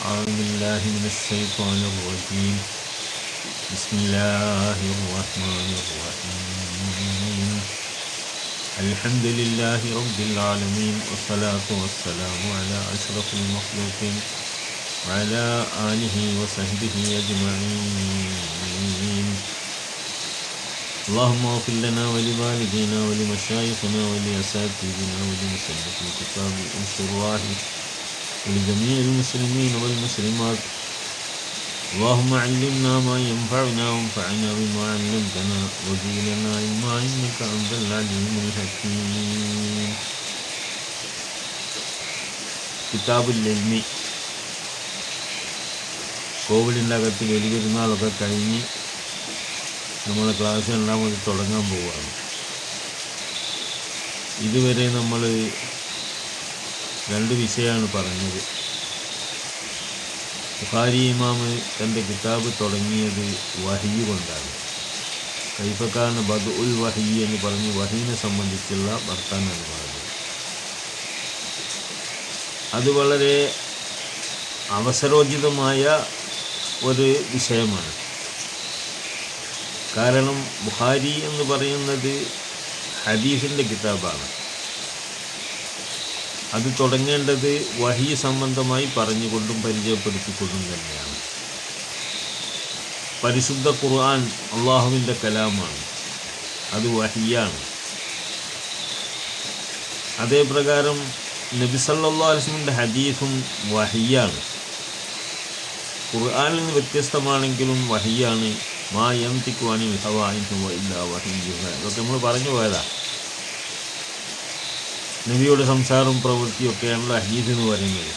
أعوذ بالله من الشيطان الرجيم بسم الله الرحمن الرحيم الحمد لله رب العالمين والصلاة والسلام على أشرف المخلوقين وعلى آله وصحبه أجمعين اللهم اغفر لنا ولوالدينا ولمشايخنا ولأساتذتنا ولمسلك الكتاب والشراح ولجميع المسلمين والمسلمات اللهم علمنا ما ينفعنا وانفعنا بما علمتنا وزيننا علما انك انت العليم الحكيم കിതാബുൽ എൽമി കോവിഡിൻ്റെ അകത്ത് വെലിപെരുന്നാളൊക്കെ കഴിഞ്ഞ് നമ്മളെ ക്ലാസ് രണ്ടാമത് തുടങ്ങാൻ പോവുകയാണ് ഇതുവരെ നമ്മൾ രണ്ട് വിഷയമാണ് പറഞ്ഞത് ബുഖാരി ഇമാമ് തൻ്റെ കിതാബ് തുടങ്ങിയത് വഹി കൊണ്ടാണ് കൈഫക്കാരന് ബദ് ഉൽ വഹി എന്ന് പറഞ്ഞ് വഹീനെ സംബന്ധിച്ചുള്ള വർത്താനാണ് പറഞ്ഞത് അത് വളരെ അവസരോചിതമായ ഒരു വിഷയമാണ് കാരണം ബുഖാരി എന്ന് പറയുന്നത് ഹദീസിൻ്റെ കിതാബാണ് അത് തുടങ്ങേണ്ടത് വഹി സംബന്ധമായി പറഞ്ഞുകൊണ്ടും പരിചയപ്പെടുത്തിക്കൊണ്ടും തന്നെയാണ് പരിശുദ്ധ ഖുർആൻ അള്ളാഹുവിൻ്റെ കലാമാണ് അത് വഹിയാണ് അതേ പ്രകാരം നബിസല്ലാ അലിസ്മിൻ്റെ ഹദീസും വഹിയാണ് ഖുർആനിൽ നിന്ന് വ്യത്യസ്തമാണെങ്കിലും വഹിയാണ് മാ എം തിക്കുവാനി ഹവായിന്നു ഇല്ല വഹിയുക ഇതൊക്കെ നമ്മൾ പറഞ്ഞു പോയതാണ് നബിയുടെ സംസാരവും പ്രവൃത്തിയും ഒക്കെയാണല്ലോ ഹദീസ് എന്ന് പറയുന്നത്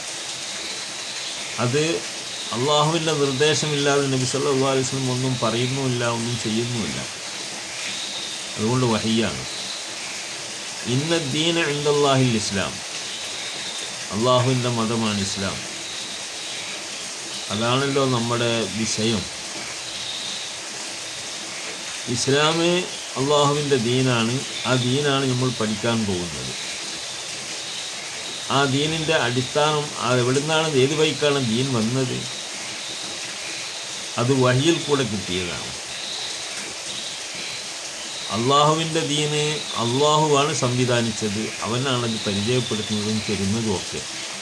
അത് അള്ളാഹുവിൻ്റെ നിർദ്ദേശമില്ലാതെ നബി സല്ലല്ലാഹു അലൈഹി വസല്ലം ഒന്നും പറയുന്നുമില്ല ഒന്നും ചെയ്യുന്നുമില്ല അതുകൊണ്ട് വഹിയാണ് ഇന്ന ദീന ഇന്ദല്ലാഹിൽ ഇസ്ലാം അള്ളാഹുവിൻ്റെ മതമാണ് ഇസ്ലാം അതാണല്ലോ നമ്മുടെ വിഷയം ഇസ്ലാം അള്ളാഹുവിൻ്റെ ദീനാണ് ആ ദീനാണ് നമ്മൾ പഠിക്കാൻ പോകുന്നത് ആ ദീനിൻ്റെ അടിസ്ഥാനം അത് എവിടെ നിന്നാണ് ഏത് വഴിക്കാണ് ദീൻ വന്നത് അത് വഹിയിൽ കൂടെ കിട്ടിയതാണ് അള്ളാഹുവിൻ്റെ ദീന് അള്ളാഹുവാണ് സംവിധാനിച്ചത് അവനാണ് അത് പരിചയപ്പെടുത്തുന്നതും തരുന്നതും ഒക്കെ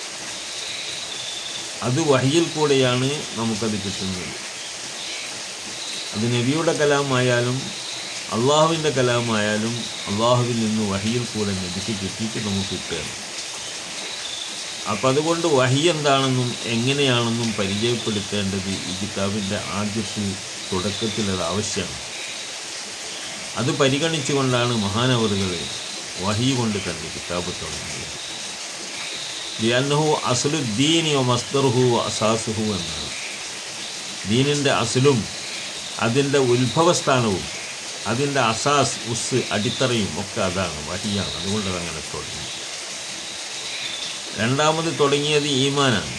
അത് വഹിയിൽ കൂടെയാണ് നമുക്കത് കിട്ടുന്നത് അത് നബിയുടെ കലാമായാലും അള്ളാഹുവിൻ്റെ കലാമായാലും അള്ളാഹുവിൽ നിന്ന് വഹിയിൽ കൂടെ നബിക്ക് കിട്ടിയിട്ട് നമുക്ക് കിട്ടുകയാണ് അപ്പം അതുകൊണ്ട് വഹി എന്താണെന്നും എങ്ങനെയാണെന്നും പരിചയപ്പെടുത്തേണ്ടത് ഈ കിതാബിൻ്റെ ആദ്യത്തിൽ തുടക്കത്തിലത് ആവശ്യമാണ് അത് പരിഗണിച്ചുകൊണ്ടാണ് മഹാനവറുകൾ വഹി കൊണ്ട് തന്നെ കിതാബ് തുടങ്ങിയത് ലിയന്നഹു അസുലുദ്ദീനി ഒ മസ്തർഹു അസാസുഹു എന്നാണ് ദീനിൻ്റെ അസുലും അതിൻ്റെ ഉത്ഭവസ്ഥാനവും അതിൻ്റെ അസാസ് ഉസ് അടിത്തറയും ഒക്കെ അതാണ് വഹിയാണ് അതുകൊണ്ട് അതങ്ങനെ തുടങ്ങി രണ്ടാമത് തുടങ്ങിയത് ഈമാനാണ്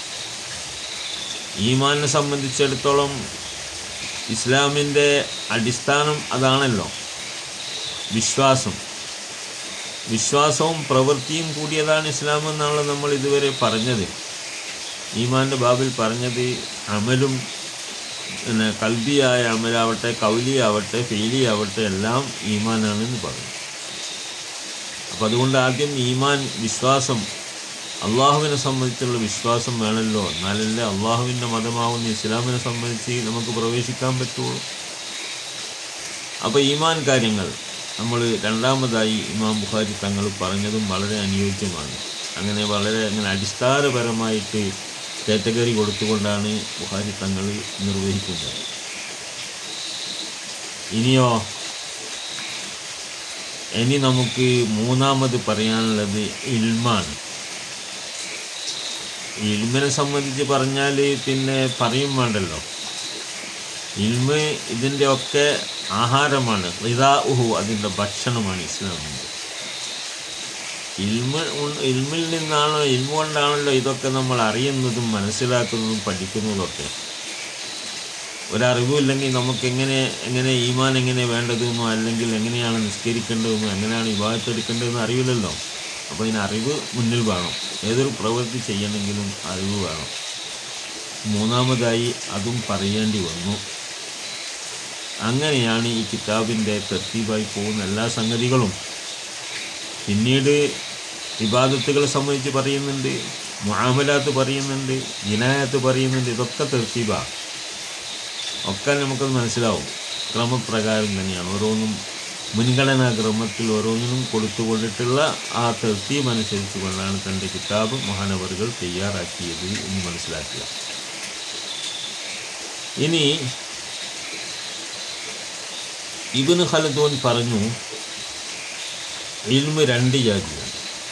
ഈമാനെ സംബന്ധിച്ചിടത്തോളം ഇസ്ലാമിൻ്റെ അടിസ്ഥാനം അതാണല്ലോ വിശ്വാസം വിശ്വാസവും പ്രവൃത്തിയും കൂടിയതാണ് ഇസ്ലാം എന്നാണല്ലോ നമ്മൾ ഇതുവരെ പറഞ്ഞത് ഈമാൻ്റെ ബാബിൽ പറഞ്ഞത് അമലും പിന്നെ കൽബിയായ അമലാവട്ടെ കൗലിയാവട്ടെ ഫീലിയാവട്ടെ എല്ലാം ഈമാനാണെന്ന് പറഞ്ഞു അപ്പം അതുകൊണ്ട് ആദ്യം ഈമാൻ വിശ്വാസം അള്ളാഹുവിനെ സംബന്ധിച്ചുള്ള വിശ്വാസം വേണമല്ലോ എന്നാലല്ലേ അള്ളാഹുവിൻ്റെ മതമാവുന്ന ഇസ്ലാമിനെ സംബന്ധിച്ച് നമുക്ക് പ്രവേശിക്കാൻ പറ്റുള്ളൂ അപ്പോൾ ഈമാൻ കാര്യങ്ങൾ നമ്മൾ രണ്ടാമതായി ഇമാം ബുഖാരി തങ്ങൾ പറഞ്ഞതും വളരെ അനുയോജ്യമാണ് അങ്ങനെ വളരെ അങ്ങനെ അടിസ്ഥാനപരമായിട്ട് കാറ്റഗറി കൊടുത്തുകൊണ്ടാണ് ബുഹാരി തങ്ങൾ നിർവഹിക്കുന്നത് ഇനിയോ ഇനി നമുക്ക് മൂന്നാമത് പറയാനുള്ളത് ഇൽമാണ് ഇൽമിനെ സംബന്ധിച്ച് പറഞ്ഞാൽ പിന്നെ പറയും വേണ്ടല്ലോ ഇൽമ് ഇതിൻ്റെ ഒക്കെ ആഹാരമാണ് റിദാഉഹു അതിൻ്റെ ഭക്ഷണമാണ് ഇസ്ലാമിൻ്റെ ഇൽമ ഇൽമിൽ നിന്നാണോ ഇൽമ കൊണ്ടാണല്ലോ ഇതൊക്കെ നമ്മൾ അറിയുന്നതും മനസ്സിലാക്കുന്നതും പഠിക്കുന്നതും ഒക്കെ ഒരറിവുമില്ലെങ്കിൽ നമുക്ക് എങ്ങനെ എങ്ങനെ ഈമാൻ എങ്ങനെ വേണ്ടതെന്നോ അല്ലെങ്കിൽ എങ്ങനെയാണ് നിസ്കരിക്കേണ്ടതെന്നോ എങ്ങനെയാണ് വിവാഹത്തെടുക്കേണ്ടതെന്നോ അറിയില്ലല്ലോ അപ്പോൾ ഇതിന് അറിവ് മുന്നിൽ വേണം ഏതൊരു പ്രവൃത്തി ചെയ്യണമെങ്കിലും അറിവ് വേണം മൂന്നാമതായി അതും പറയേണ്ടി വന്നു അങ്ങനെയാണ് ഈ കിതാബിൻ്റെ തർത്തീബായി പോകുന്ന എല്ലാ സംഗതികളും പിന്നീട് വിവാദത്തുകളെ സംബന്ധിച്ച് പറയുന്നുണ്ട് മുആമലാത്ത് പറയുന്നുണ്ട് ജിനായത്ത് പറയുന്നുണ്ട് ഇതൊക്കെ തെർത്തീബ ഒക്കെ നമുക്കത് മനസ്സിലാവും ക്രമപ്രകാരം തന്നെയാണ് ഓരോന്നും മുൻഗണനാ ക്രമത്തിൽ ഓരോന്നിനും കൊടുത്തുകൊണ്ടിട്ടുള്ള ആ തെർത്തീബ് അനുസരിച്ച് കൊണ്ടാണ് തൻ്റെ കിതാബ് മഹാനവറുകൾ തയ്യാറാക്കിയത് എന്ന് മനസ്സിലാക്കുക ഇനി ഇബിന് ഖലദോൻ പറഞ്ഞു ഇൽമ് രണ്ട് ജാതിയാണ്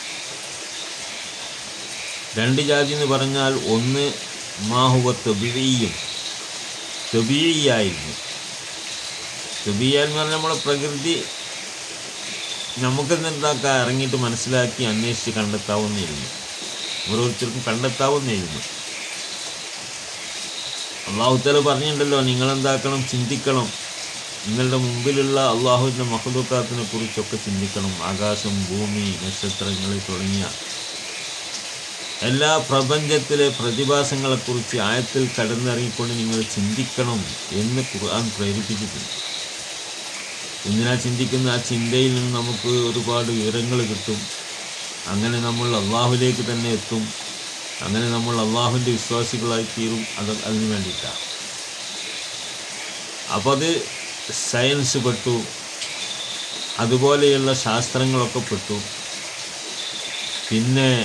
രണ്ട് ജാതി എന്ന് പറഞ്ഞാൽ ഒന്ന് മാഹുവ തെബിഴിയും തെബിഴിയായിരുന്നു തെബിയ എന്ന് പറഞ്ഞാൽ നമ്മളെ പ്രകൃതി നമുക്ക് എന്താക്കാൻ ഇറങ്ങിയിട്ട് മനസ്സിലാക്കി അന്വേഷിച്ച് കണ്ടെത്താവുന്നയിരുന്നു ഓരോരുത്തർക്കും കണ്ടെത്താവുന്നയിരുന്നു അള്ളാഹുത്തല പറഞ്ഞിട്ടുണ്ടല്ലോ നിങ്ങളെന്താക്കണം ചിന്തിക്കണം നിങ്ങളുടെ മുമ്പിലുള്ള അള്ളാഹുവിൻ്റെ മഹദൂക്കാത്തിനെ കുറിച്ചൊക്കെ ചിന്തിക്കണം ആകാശം ഭൂമി നക്ഷത്രങ്ങൾ തുടങ്ങിയ എല്ലാ പ്രപഞ്ചത്തിലെ പ്രതിഭാസങ്ങളെക്കുറിച്ച് ആയത്തിൽ കടന്നിറങ്ങിക്കൊണ്ട് നിങ്ങൾ ചിന്തിക്കണം എന്ന് ഖുർആൻ പ്രേരിപ്പിച്ചിട്ടുണ്ട് എന്തിനാ ചിന്തിക്കുന്ന ആ ചിന്തയിൽ നിന്ന് നമുക്ക് ഒരുപാട് വിവരങ്ങൾ കിട്ടും അങ്ങനെ നമ്മൾ അള്ളാഹുലേക്ക് തന്നെ എത്തും അങ്ങനെ നമ്മൾ അള്ളാഹുവിൻ്റെ വിശ്വാസികളായി തീരും അത് അതിന് വേണ്ടിയിട്ടാണ് അപ്പോൾ അത് സയൻസ് പെട്ടു അതുപോലെയുള്ള ശാസ്ത്രങ്ങളൊക്കെ പെട്ടു പിന്നെ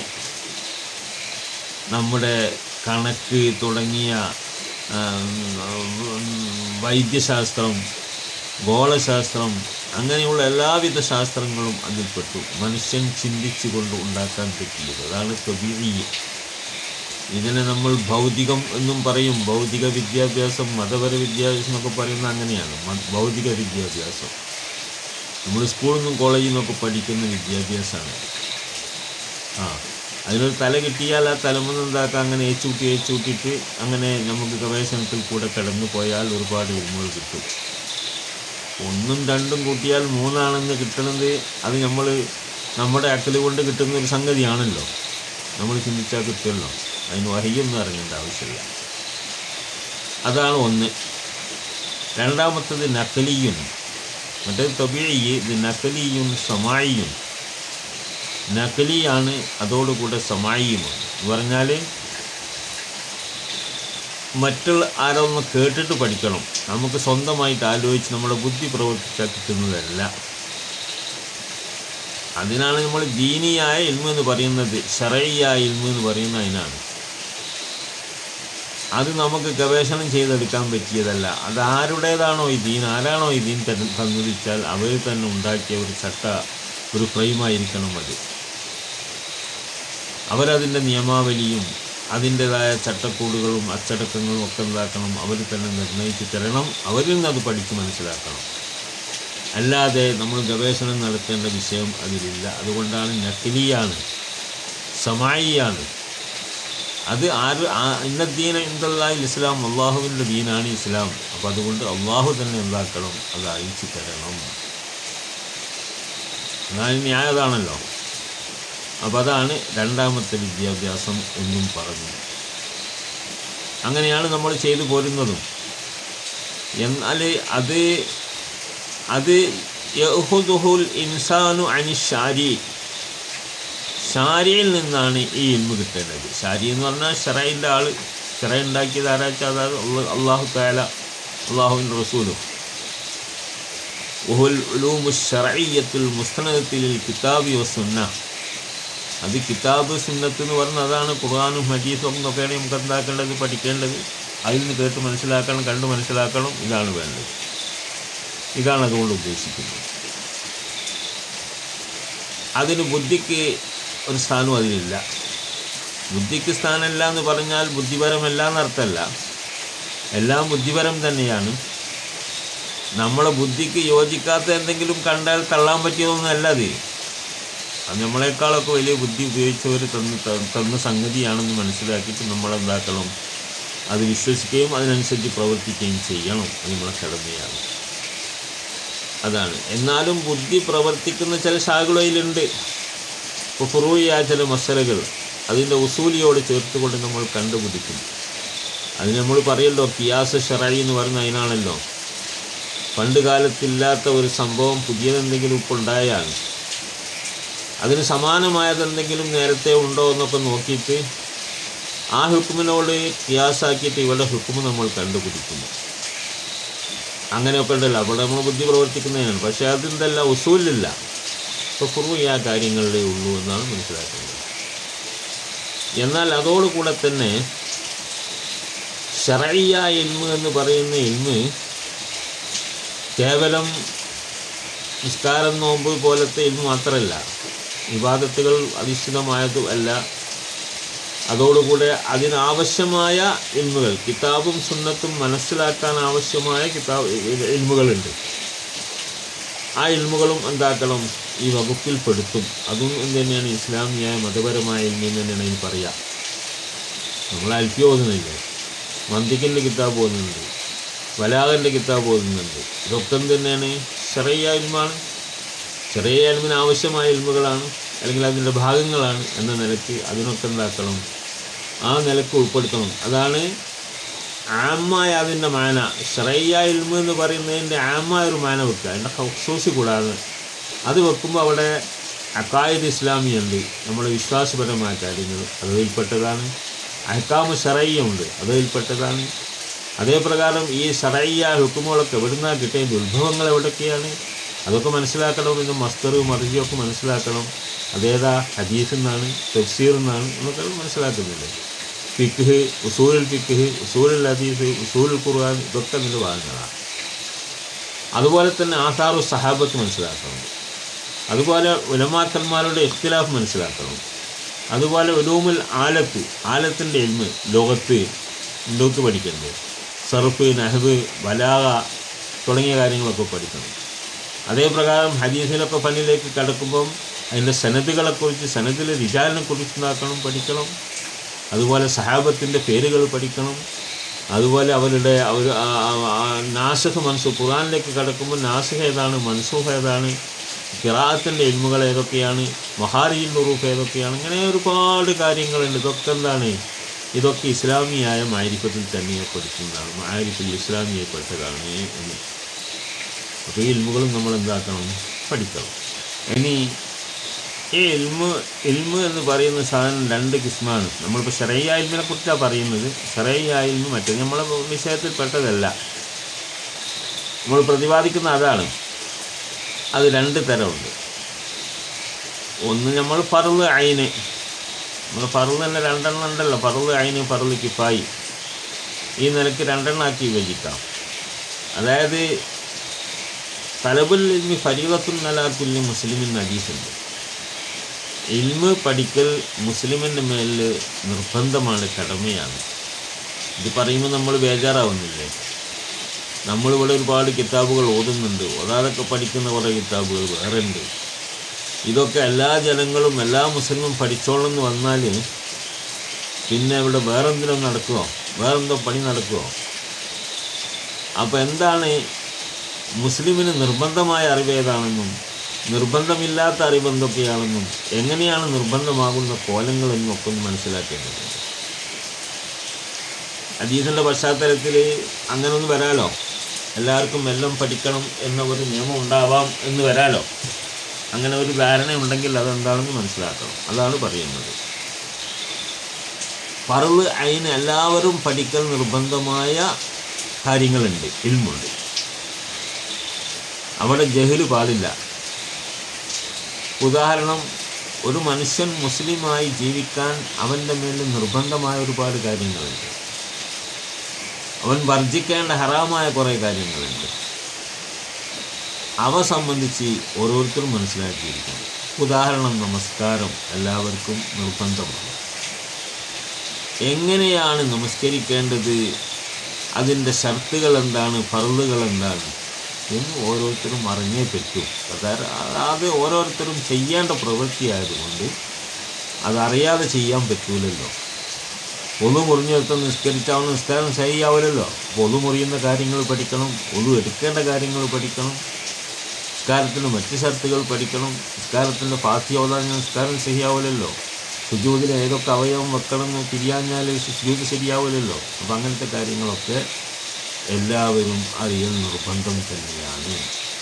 നമ്മുടെ കണക്ക് തുടങ്ങിയ വൈദ്യശാസ്ത്രം ഗോളശാസ്ത്രം അങ്ങനെയുള്ള എല്ലാവിധ ശാസ്ത്രങ്ങളും അതിൽപ്പെട്ടു മനുഷ്യൻ ചിന്തിച്ചുകൊണ്ട് ഉണ്ടാക്കാൻ പറ്റിയത് അതാണ് തൊബീഴി ഇതിനെ നമ്മൾ ഭൗതികം എന്നും പറയും ഭൗതിക വിദ്യാഭ്യാസം മതപര വിദ്യാഭ്യാസം എന്നൊക്കെ പറയുന്നത് അങ്ങനെയാണ് മ- ഭൗതിക വിദ്യാഭ്യാസം നമ്മൾ സ്കൂളിൽ നിന്നും കോളേജിൽ നിന്നൊക്കെ പഠിക്കുന്ന വിദ്യാഭ്യാസമാണ് ആ അതിനൊരു തല കിട്ടിയാൽ ആ തലമുന്ന് എന്താക്കാം അങ്ങനെ ഏച്ചൂട്ടി ഏച്ചൂട്ടിയിട്ട് അങ്ങനെ നമുക്ക് ഗവേഷണത്തിൽ കൂടെ കടന്നു പോയാൽ ഒരുപാട് ഇൽമുകൾ കിട്ടും ഒന്നും രണ്ടും കൂട്ടിയാൽ മൂന്നാണെന്ന് കിട്ടണത് അത് നമ്മൾ നമ്മുടെ അക്കല് കൊണ്ട് കിട്ടുന്ന ഒരു സംഗതിയാണല്ലോ നമ്മൾ ചിന്തിച്ചാൽ കിട്ടുമല്ലോ അതിന് വഹിയൊന്നും ഇറങ്ങേണ്ട ആവശ്യമില്ല അതാണ് ഒന്ന് രണ്ടാമത്തത് നക്കലിയും മറ്റേത് തൊബിഴി ഇത് നക്കലിയും സമായിയും നക്കലിയാണ് അതോടുകൂടെ സമായിയുമാണ് എന്ന് പറഞ്ഞാൽ മറ്റുള്ള ആരൊന്ന് കേട്ടിട്ട് പഠിക്കണം നമുക്ക് സ്വന്തമായിട്ട് ആലോചിച്ച് നമ്മുടെ ബുദ്ധി പ്രവർത്തിച്ചാൽ കിട്ടുന്നതല്ല അതിനാണ് നമ്മൾ ദീനിയായ ഇൽമ എന്ന് പറയുന്നത് ഷറയ്യായ ഇൽമ എന്ന് പറയുന്ന അതിനാണ് അത് നമുക്ക് ഗവേഷണം ചെയ്തെടുക്കാൻ പറ്റിയതല്ല അത് ആരുടേതാണോ ഈ ദീൻ ആരാണോ ഈ ദീൻ തന്ന തന്നിരിച്ചാൽ അവർ തന്നെ ഉണ്ടാക്കിയ ഒരു ചട്ട ഒരു ഫ്രെയിമായിരിക്കണം അത് അവരതിൻ്റെ നിയമാവലിയും അതിൻ്റെതായ ചട്ടക്കൂടുകളും അച്ചടക്കങ്ങളും ഒക്കെ എന്താക്കണം അവർ തന്നെ നിർണ്ണയിച്ച് തരണം അവരിൽ നിന്ന് അത് പഠിച്ച് മനസ്സിലാക്കണം അല്ലാതെ നമ്മൾ ഗവേഷണം നടത്തേണ്ട വിഷയം അതിലില്ല അതുകൊണ്ടാണ് നക്കിലിയാണ് സമായിയാണ് അത് ആര് ആ- ഇന്ന ദീന ഇന്ദല്ലാഹിൽ ഇസ്ലാം അള്ളാഹുവിൻ്റെ ദീനാണ് ഇസ്ലാം അപ്പം അതുകൊണ്ട് അള്ളാഹു തന്നെ എന്താക്കണം അത് അയച്ചു തരണം എന്നാൽ ന്യായതാണല്ലോ അപ്പം അതാണ് രണ്ടാമത്തെ വിദ്യാഭ്യാസം എന്നും പറഞ്ഞു അങ്ങനെയാണ് നമ്മൾ ചെയ്തു പോരുന്നതും എന്നാൽ അത് അത് യഹുദുഹുൽ ഇൻസാനു അനി ഷാരി ഷാരിയിൽ നിന്നാണ് ഈ ഇൽമു കിട്ടേണ്ടത് ഷാരി എന്ന് പറഞ്ഞാൽ ഷറൈൻ്റെ ആൾ ഷറ ഉണ്ടാക്കിയത് ആരാച്ചാൽ അതായത് അള്ള- അള്ളാഹു താല അള്ളാഹുവിൻ്റെ റസൂലും ഉഹുൽ ഉലൂമു ഷറയ്യത്തുൽ മുസ്തനത്തിൽ കിതാബി വസുന്ന അത് കിതാബ് സുന്നത്ത് എന്ന് പറഞ്ഞാൽ അതാണ് ഖുർആാനും ഹദീസും എന്നൊക്കെയാണ് നമുക്ക് എന്താക്കേണ്ടത് പഠിക്കേണ്ടത് അതിൽ നിന്ന് കേട്ട് മനസ്സിലാക്കണം കണ്ട് മനസ്സിലാക്കണം ഇതാണ് വേണ്ടത് ഇതാണ് അതുകൊണ്ട് ഉദ്ദേശിക്കുന്നത് അതിന് ബുദ്ധിക്ക് ഒരു സ്ഥാനവും അതിലില്ല ബുദ്ധിക്ക് സ്ഥാനമില്ല എന്ന് പറഞ്ഞാൽ ബുദ്ധിപരമല്ല എന്നർത്ഥമല്ല എല്ലാം ബുദ്ധിപരം തന്നെയാണ് നമ്മളെ ബുദ്ധിക്ക് യോജിക്കാത്ത എന്തെങ്കിലും കണ്ടാൽ തള്ളാൻ പറ്റിയതൊന്നുമല്ല അത് അത് നമ്മളെക്കാളൊക്കെ വലിയ ബുദ്ധി ഉപയോഗിച്ചവർ തന്ന് ത- തന്ന സംഗതിയാണെന്ന് മനസ്സിലാക്കിയിട്ട് നമ്മളെന്താക്കണം അത് വിശ്വസിക്കുകയും അതിനനുസരിച്ച് പ്രവർത്തിക്കുകയും ചെയ്യണം അത് നമ്മളെ കടമയാണ് അതാണ് എന്നാലും ബുദ്ധി പ്രവർത്തിക്കുന്ന ചില ശാഖകൾ അതിലുണ്ട് ഇപ്പോൾ ഫുറൂയ ചില മസലകൾ അതിൻ്റെ ഉസൂലിയോട് ചേർത്തുകൊണ്ട് നമ്മൾ കണ്ടുപിടിക്കും അത് നമ്മൾ പറയല്ലോ കിയാസ് ഷറായി എന്ന് പറയുന്ന അതിനാണല്ലോ പണ്ട് കാലത്തില്ലാത്ത ഒരു സംഭവം പുതിയതെന്തെങ്കിലും ഇപ്പോൾ ഉണ്ടായാൽ അതിന് സമാനമായതെന്തെങ്കിലും നേരത്തെ ഉണ്ടോ എന്നൊക്കെ നോക്കിയിട്ട് ആ ഹുക്കുമിനോട് കിയാസാക്കിയിട്ട് ഇവരുടെ ഹുക്കുമ് നമ്മൾ കണ്ടുപിടിക്കുന്നു അങ്ങനെയൊക്കെ ഉണ്ടല്ലോ അവിടെ നമ്മൾ ബുദ്ധി പ്രവർത്തിക്കുന്നതിനാണ് പക്ഷേ അതെന്തല്ല ഉസൂലില്ല ഇപ്പോൾ ഫുറു ആ കാര്യങ്ങളിലേ ഉള്ളൂ എന്നാണ് മനസ്സിലാക്കുന്നത് എന്നാൽ അതോടുകൂടെ തന്നെ ഷറയ്യ ഇൽമ് എന്ന് പറയുന്ന ഇൽമ് കേവലം നിസ്കാരം നോമ്പ് പോലത്തെ ഇൽമ് മാത്രമല്ല വിവാദത്തുകൾ അധിഷ്ഠിതമായതും അല്ല അതോടുകൂടെ അതിനാവശ്യമായ ഇൽമുകൾ കിതാബും സുന്നത്തും മനസ്സിലാക്കാൻ ആവശ്യമായ കിതാബ് ഇൽമുകളുണ്ട് ആ ഇൽമുകളും എന്താക്കണം ഈ വകുപ്പിൽ പെടുത്തും അതും എന്ത് തന്നെയാണ് ഇസ്ലാമിയായ മതപരമായ ഇൽമ എന്ന് തന്നെയാണ് ഇനി പറയുക നമ്മൾ അൽഫി ഓതുന്നില്ലേ മന്ദിക്കിൻ്റെ കിതാബ് ഓതുന്നുണ്ട് വലാഖൻ്റെ കിതാബ് ഓതുന്നുണ്ട് ഇതൊക്കെ എന്ത് തന്നെയാണ് ചെറിയ ഇൽമാണ് ചെറിയ ഇൽമിന് ആവശ്യമായ ഇൽമുകളാണ് അല്ലെങ്കിൽ അതിൻ്റെ ഭാഗങ്ങളാണ് എന്ന നിലയ്ക്ക് അതിനൊക്കെ എന്താക്കണം ആ നിലയ്ക്ക് ഉൾപ്പെടുത്തണം അതാണ് ആമായ അതിൻ്റെ മാന ഷറയ്യ ഇൽമു എന്ന് പറയുന്നതിൻ്റെ ആമായ ഒരു മാന വെക്കുക അതിൻ്റെ ഹൗസൂസി കൂടാതെ അത് വെക്കുമ്പോൾ അവിടെ അക്കായത് ഇസ്ലാമിയുണ്ട് നമ്മുടെ വിശ്വാസപരമായ കാര്യങ്ങൾ അതിൽപ്പെട്ടതാണ് അഹക്കാമ് ഷറയ്യുണ്ട് അതിൽപ്പെട്ടതാണ് അതേപ്രകാരം ഈ ഷറയ്യ ഹുക്കുമുകളൊക്കെ എവിടുന്നാണ് കിട്ടിയത് ഉത്ഭവങ്ങൾ എവിടെയൊക്കെയാണ് അതൊക്കെ മനസ്സിലാക്കണം എന്ന് മസ്തർ മറിജിയൊക്കെ മനസ്സിലാക്കണം അതേതാ ഹദീസ് എന്നാണ് തഫ്സീർ എന്നാണ് എന്നൊക്കെ മനസ്സിലാക്കുന്നുണ്ട് ഫിഖ് ഉസൂലുൽ ഫിഖ് ഉസൂലുൽ ഹദീസ് ഉസൂലുൽ ഖുർആൻ ഇതൊക്കെ അതിൻ്റെ ഭാഗങ്ങളാണ് അതുപോലെ തന്നെ ആധാറു സഹാബത്ത് മനസ്സിലാക്കണം അതുപോലെ ഉലമാക്കന്മാരുടെ ഇഖ്തിലാഫ് മനസ്സിലാക്കണം അതുപോലെ ഉലൂമുൽ ആലത്ത് ആലത്തിൻ്റെ എൽമ് ലോകത്ത് ലോകത്ത് പഠിക്കുന്നത് സർഫ് നഹബ് ബലാഗ തുടങ്ങിയ കാര്യങ്ങളൊക്കെ പഠിക്കണം അതേ പ്രകാരം ഹദീസിലൊക്കെ ഫന്നിലേക്ക് കടക്കുമ്പം അതിൻ്റെ സനദുകളെക്കുറിച്ച് സനദിലെ റിജാലിനെ കുറിച്ച് ഉണ്ടാക്കണം പഠിക്കണം അതുപോലെ സഹാബത്തിൻ്റെ പേരുകൾ പഠിക്കണം അതുപോലെ അവരുടെ അവർ നാസഹ് മൻസു ഖുറാനിലേക്ക് കടക്കുമ്പോൾ നാസഹ് ഏതാണ് മൻസൂഹ് ഏതാണ് കിറാത്തിൻ്റെ ഇൽമുകൾ ഏതൊക്കെയാണ് മഹാരിയിൽ നുറൂഫ് ഏതൊക്കെയാണ് ഇങ്ങനെ ഒരുപാട് കാര്യങ്ങളുണ്ട് ഇതൊക്കെ എന്താണ് ഇതൊക്കെ ഇസ്ലാമിയായ മാരിഫത്തിൽ തന്നെ പഠിക്കുന്നതാണ് മാരിഫിൽ ഇസ്ലാമിയെ പെട്ടതാണ് എന്ന് അപ്പോൾ ഈ ഇൽമുകളും നമ്മൾ എന്താക്കണം പഠിക്കണം ഇനി ഈ ഇൽമ് ഇൽമ് എന്ന് പറയുന്ന സാധനം രണ്ട് കിസ്മാണ് നമ്മളിപ്പോൾ ഷെറയ്യ ഇൽമിനെ കുറിച്ചാണ് പറയുന്നത് ഷെറയ്യ ഇൽമ് മറ്റേ നമ്മളെ വിഷയത്തിൽ പെട്ടതല്ല നമ്മൾ പ്രതിപാദിക്കുന്ന അതാണ് അത് രണ്ട് തരമുണ്ട് ഒന്ന് നമ്മൾ ഫറുള് അയിന് നമ്മൾ ഫറുള് തന്നെ രണ്ടെണ്ണം ഉണ്ടല്ലോ ഫറുള് അയിന് ഫറുള് കിഫായി ഈ നിലയ്ക്ക് രണ്ടെണ്ണമാക്കി വിഭജിക്കാം അതായത് തലബുൽ ഇൽമി ഫരീദത്തുൻ നലാക്കുല്ലി മുസ്ലിമിൻ ഹദീസുണ്ട് ഇൽമ് പഠിക്കൽ മുസ്ലിമിൻ്റെ മേലിൽ നിർബന്ധമാണ് കടമയാണ് ഇത് പറയുമ്പോൾ നമ്മൾ ബേജാറാവുന്നില്ലേ നമ്മളിവിടെ ഒരുപാട് കിതാബുകൾ ഓതുന്നുണ്ട് ഓതാതൊക്കെ പഠിക്കുന്ന കുറേ കിതാബുകൾ വേറെ ഉണ്ട് ഇതൊക്കെ എല്ലാ ജനങ്ങളും എല്ലാ മുസ്ലിമും പഠിച്ചോളണം എന്ന് വന്നാൽ പിന്നെ ഇവിടെ വേറെന്തെങ്കിലും നടക്കുമോ വേറെന്തോ പണി നടക്കുമോ അപ്പോൾ എന്താണ് മുസ്ലിമിന് നിർബന്ധമായ അറിവ് ഏതാണെന്നും നിർബന്ധമില്ലാത്ത അറിവ് എന്തൊക്കെയാണെന്നും എങ്ങനെയാണ് നിർബന്ധമാകുന്ന കോലങ്ങളെന്നും ഒക്കെ ഒന്ന് മനസ്സിലാക്കേണ്ടതുണ്ട് അജീസിൻ്റെ പശ്ചാത്തലത്തിൽ അങ്ങനെ ഒന്ന് വരാലോ എല്ലാവർക്കും എല്ലാം പഠിക്കണം എന്ന ഒരു നിയമം ഉണ്ടാവാം എന്ന് വരാലോ അങ്ങനെ ഒരു ധാരണ ഉണ്ടെങ്കിൽ അതെന്താണെന്ന് മനസ്സിലാക്കണം അതാണ് പറയുന്നത് പറവ് അതിന് എല്ലാവരും പഠിക്കൽ നിർബന്ധമായ കാര്യങ്ങളുണ്ട് ഇൽമുണ്ട് അവിടെ ജഹല് പാടില്ല ഉദാഹരണം ഒരു മനുഷ്യൻ മുസ്ലിമായി ജീവിക്കാൻ അവൻ്റെ മേലിൽ നിർബന്ധമായ ഒരുപാട് കാര്യങ്ങളുണ്ട് അവൻ വർജിക്കേണ്ട ഹറാമായ കുറേ കാര്യങ്ങളുണ്ട് അവ സംബന്ധിച്ച് ഓരോരുത്തരും മനസ്സിലാക്കിയിരിക്കുന്നു ഉദാഹരണം നമസ്കാരം എല്ലാവർക്കും നിർബന്ധമാണ് എങ്ങനെയാണ് നമസ്കരിക്കേണ്ടത് അതിൻ്റെ ഷർത്തുകൾ എന്താണ് ഫറുകൾ എന്താണ് എന്ന് ഓരോരുത്തരും അറിഞ്ഞേ പറ്റൂ അതായത് അത് ഓരോരുത്തരും ചെയ്യേണ്ട പ്രവൃത്തിയായതുകൊണ്ട് അതറിയാതെ ചെയ്യാൻ പറ്റൂലല്ലോ ഒന്നു മുറിഞ്ഞെടുത്ത് നിസ്കരിച്ചാവുന്ന നിസ്കാരം ശരിയാവില്ലല്ലോ അപ്പോൾ ഒന്നു മുറിയുന്ന കാര്യങ്ങൾ പഠിക്കണം ഒന്നു എടുക്കേണ്ട കാര്യങ്ങൾ പഠിക്കണം നിസ്കാരത്തിൻ്റെ മറ്റ് ഷർത്തുകൾ പഠിക്കണം നിസ്കാരത്തിൻ്റെ ഫാത്തി ഓതാൻ നിസ്കാരം ശരിയാവില്ലല്ലോ സുജൂതിൽ ഏതൊക്കെ അവയവം വെക്കണം എന്ന് തിരിയാഞ്ഞാൽ സുജൂത് ശരിയാവില്ലല്ലോ അപ്പം അങ്ങനത്തെ കാര്യങ്ങളൊക്കെ എല്ലാവരും അറിയൽ നിർബന്ധം തന്നെയാണ്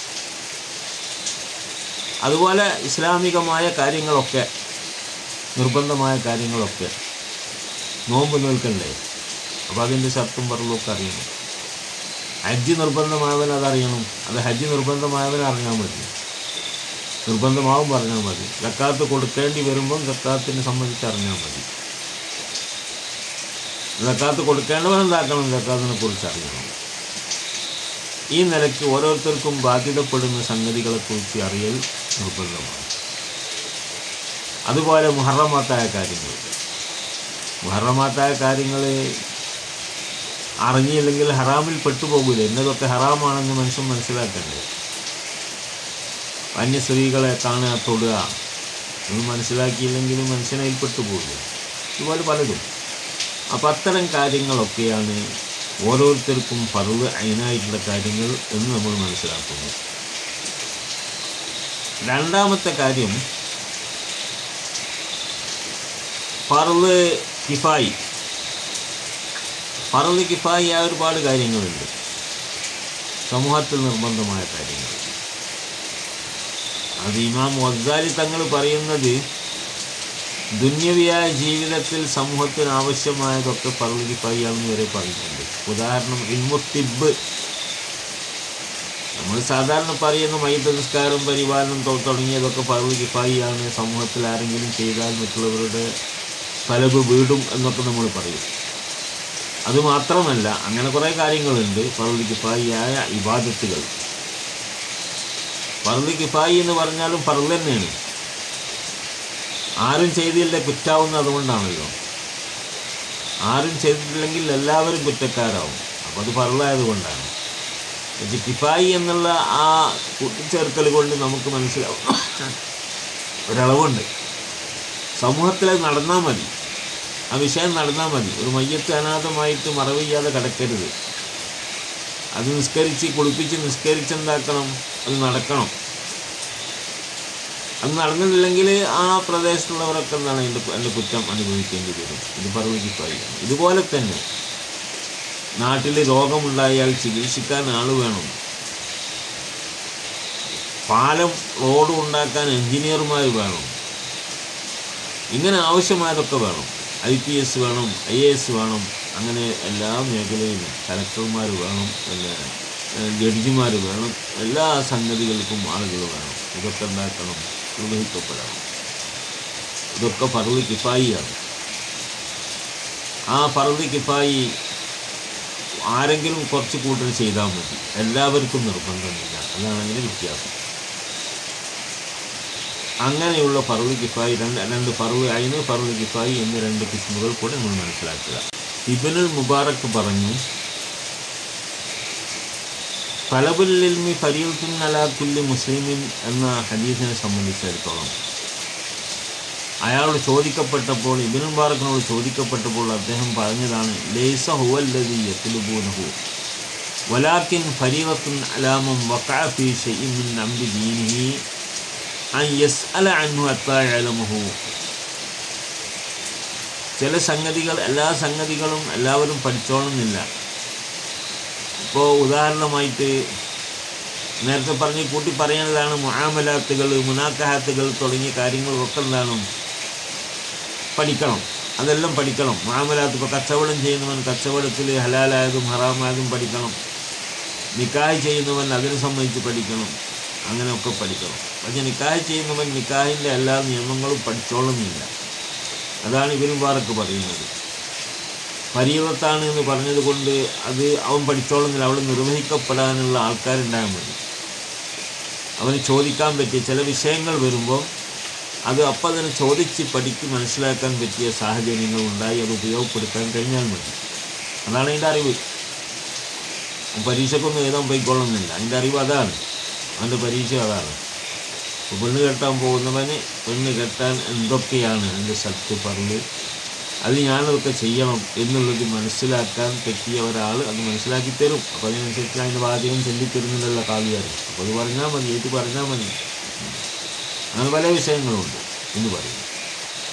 അതുപോലെ ഇസ്ലാമികമായ കാര്യങ്ങളൊക്കെ നിർബന്ധമായ കാര്യങ്ങളൊക്കെ നോമ്പ് നിൽക്കണ്ടേ അപ്പോൾ അതിൻ്റെ ശർത്തും പറലൊക്കെ അറിയണം ഹജ്ജ് നിർബന്ധമായവൻ അതറിയണം അത് ഹജ്ജ് നിർബന്ധമായവൻ അറിഞ്ഞാൽ മതി നിർബന്ധമാവും പറഞ്ഞാൽ മതി ജക്കാത്ത് കൊടുക്കേണ്ടി വരുമ്പം ജക്കാത്തിനെ സംബന്ധിച്ച് അറിഞ്ഞാൽ മതി ജക്കാത്ത് കൊടുക്കേണ്ടവൻ എന്താക്കണം ജക്കാത്തിനെ കുറിച്ച് അറിയണം ഈ നിലയ്ക്ക് ഓരോരുത്തർക്കും ബാധ്യതപ്പെടുന്ന സംഗതികളെക്കുറിച്ച് അറിയൽ നിർബന്ധമാണ് അതുപോലെ മുഹറമാത്തായ കാര്യങ്ങൾ മുഹറമാത്തായ കാര്യങ്ങൾ അറിഞ്ഞില്ലെങ്കിൽ ഹറാമിൽ പെട്ടുപോകില്ല എന്നതൊക്കെ ഹറാമാണെന്ന് മനുഷ്യൻ മനസ്സിലാക്കണ്ടേ അന്യ സ്ത്രീകളെ കാണുക തൊടുക എന്ന് മനസ്സിലാക്കിയില്ലെങ്കിൽ മനുഷ്യനതിൽ പെട്ടുപോകില്ല ഇതുപോലെ പലതും അപ്പം അത്തരം കാര്യങ്ങളൊക്കെയാണ് ഓരോരുത്തർക്കും പറവ് അതിനായിട്ടുള്ള കാര്യങ്ങൾ എന്ന് നമ്മൾ മനസ്സിലാക്കുന്നു രണ്ടാമത്തെ കാര്യം പറവ് കിഫായി പറവ് കിഫായി ആ ഒരുപാട് കാര്യങ്ങളുണ്ട് സമൂഹത്തിൽ നിർബന്ധമായ കാര്യങ്ങൾ അത് ഇമാം വദ്ദാലി തങ്ങൾ പറയുന്നത് ദുന്യവിയായ ജീവിതത്തിൽ സമൂഹത്തിന് ആവശ്യമായതൊക്കെ പറവ് കിഫായിയാണെന്ന് വരെ പറയുന്നുണ്ട് ഉദാഹരണം ഇൽമുത്തിബ് നമ്മൾ സാധാരണ പറയുന്ന മയ്യത്ത് നിസ്കാരം പരിപാലനം തൊ- തുടങ്ങിയതൊക്കെ പറവ് കിഫായിയാണ് സമൂഹത്തിൽ ആരെങ്കിലും ചെയ്താൽ മറ്റുള്ളവരുടെ ഫലവ് വീടും എന്നൊക്കെ നമ്മൾ പറയും അതുമാത്രമല്ല അങ്ങനെ കുറേ കാര്യങ്ങളുണ്ട് പറവ് കിഫായിയായ ഇബാദത്തുകൾ പറവ് കിഫായി എന്ന് പറഞ്ഞാലും പറവ് തന്നെയാണ് ആരും ചെയ്തില്ല കുറ്റാവുന്ന അതുകൊണ്ടാണല്ലോ ആരും ചെയ്തിട്ടില്ലെങ്കിൽ എല്ലാവരും കുറ്റക്കാരാവും അപ്പോൾ അത് പറലായത് കൊണ്ടാണ് പക്ഷെ കിഫായി എന്നുള്ള ആ കൂട്ടിച്ചേർക്കൽ കൊണ്ട് നമുക്ക് മനസ്സിലാവും ഒരളവുണ്ട് സമൂഹത്തിൽ അത് നടന്നാൽ മതി ആ വിഷയം നടന്നാൽ മതി ഒരു മയ്യത്ത് അനാഥമായിട്ട് മറവില്ലാതെ കിടക്കരുത് അത് നിസ്കരിച്ച് കുളിപ്പിച്ച് നിസ്കരിച്ചെന്താക്കണം അത് നടക്കണം അത് നടന്നിട്ടില്ലെങ്കിൽ ആ പ്രദേശത്തുള്ളവരൊക്കെ എന്താണ് അതിൻ്റെ അതിൻ്റെ കുറ്റം അനുഭവിക്കേണ്ടി വരും ഇത് പറവിക്കായി ഇതുപോലെ തന്നെ നാട്ടിൽ രോഗമുണ്ടായാൽ ചികിത്സിക്കാൻ ആൾ വേണം പാലം റോഡ് ഉണ്ടാക്കാൻ എഞ്ചിനീയർമാർ വേണം ഇങ്ങനെ ആവശ്യമായതൊക്കെ വേണം ഐ പി എസ് വേണം ഐ എ എസ് വേണം അങ്ങനെ എല്ലാ മേഖലയിലും കലക്ടർമാർ വേണം പിന്നെ ഏഹ്, ജഡ്ജിമാർ വേണം എല്ലാ സംഗതികൾക്കും ആളുകൾ വേണം ഇതൊക്കെ ഉണ്ടാക്കണം നിർവഹിക്കപ്പെടണം ഇതൊക്കെ ഫർദ് കിഫായിയാണ് ആ ഫർദ് കിഫായി ആരെങ്കിലും കുറച്ച് കൂടുതൽ ചെയ്താൽ മതി എല്ലാവർക്കും നിർബന്ധമില്ല അതാണ് അതിൻ്റെ വ്യത്യാസം അങ്ങനെയുള്ള ഫർദ് കിഫായി രണ്ട് രണ്ട് ഫർദ് അയിന് ഫർദ് കിഫായി എന്നീ രണ്ട് കിസ്മുകൾ കൂടെ നമ്മൾ മനസ്സിലാക്കുക ഇബനുൽ മുബാറക്ക് പറഞ്ഞു ഫലബുല്ലിൽമി ഫരീൽത്തുൻ അലാ കുല്ലി മുസ്ലിമിൻ എന്ന ഹദീസിനെ സംബന്ധിച്ചിടത്തോളം അയാളോട് ചോദിക്കപ്പെട്ടപ്പോൾ ഇബിൻ മുബാറക്കിനോട് ചോദിക്കപ്പെട്ടപ്പോൾ അദ്ദേഹം പറഞ്ഞതാണ് ലേസ ഹുവല്ലതി യത്ലുബൂനഹു വലാക്കിൻ ഫരീവത്തുൻ അലാമം വഖഅ ഫീ ഷൈഇൻ മിൻ അംരി ദീനിഹി അൻ യസ്അല അൻഹു ഹത്താ യഅലമഹു ചില സംഗതികൾ എല്ലാ സംഗതികളും എല്ലാവരും പഠിച്ചോളുന്നില്ല ഇപ്പോൾ ഉദാഹരണമായിട്ട് നേരത്തെ പറഞ്ഞ് കൂട്ടി പറയാനുള്ളതാണ് മുആമലാത്തുകൾ മുനാക്കഹാത്തുകൾ തുടങ്ങിയ കാര്യങ്ങളൊക്കെ എന്താണ് പഠിക്കണം അതെല്ലാം പഠിക്കണം മുആമലാത്ത് ഇപ്പോൾ കച്ചവടം ചെയ്യുന്നവൻ കച്ചവടത്തിൽ ഹലാലായതും ഹറാമായതും പഠിക്കണം നിക്കാഹ് ചെയ്യുന്നവൻ അതിനെ സംബന്ധിച്ച് പഠിക്കണം അങ്ങനെയൊക്കെ പഠിക്കണം പക്ഷെ നിക്കാഹ് ചെയ്യുന്നവൻ നിക്കാഹിൻ്റെ എല്ലാ നിയമങ്ങളും പഠിച്ചോളുന്നില്ല അതാണ് ഇവരും വാറൊക്കെ പറയുന്നത് പരീവത്താണ് എന്ന് പറഞ്ഞത് കൊണ്ട് അത് അവൻ പഠിച്ചോളുന്നില്ല അവിടെ നിർവഹിക്കപ്പെടാനുള്ള ആൾക്കാരുണ്ടായാൽ മതി അവന് ചോദിക്കാൻ പറ്റിയ ചില വിഷയങ്ങൾ വരുമ്പോൾ അത് അപ്പം അതിനെ ചോദിച്ച് പഠിച്ച് മനസ്സിലാക്കാൻ പറ്റിയ സാഹചര്യങ്ങൾ ഉണ്ടായി അത് ഉപയോഗപ്പെടുത്താൻ കഴിഞ്ഞാൽ മതി അതാണ് അതിൻ്റെ അറിവ് അവൻ പരീക്ഷയ്ക്കൊന്നും എഴുതാൻ പോയിക്കൊള്ളുന്നില്ല അതിൻ്റെ അറിവ് അതാണ് അവൻ്റെ പരീക്ഷ അതാണ് അപ്പോൾ പെണ്ണ് കെട്ടാൻ പോകുന്നവന് പെണ്ണ് കെട്ടാൻ എന്തൊക്കെയാണ് അതിൻ്റെ സത്യ പറഞ്ഞ് അത് ഞാനതൊക്കെ ചെയ്യണം എന്നുള്ളത് മനസ്സിലാക്കാൻ പറ്റിയ ഒരാൾ അത് മനസ്സിലാക്കി തരും അപ്പോൾ അതിനനുസരിച്ച് അതിൻ്റെ വാചകം ചെല്ലിത്തരുന്നില്ല കാവ്യാർ അപ്പോൾ അത് പറഞ്ഞാൽ മതി ഏറ്റു പറഞ്ഞാൽ മതി അങ്ങനെ പല വിഷയങ്ങളുണ്ട് എന്ന് പറയും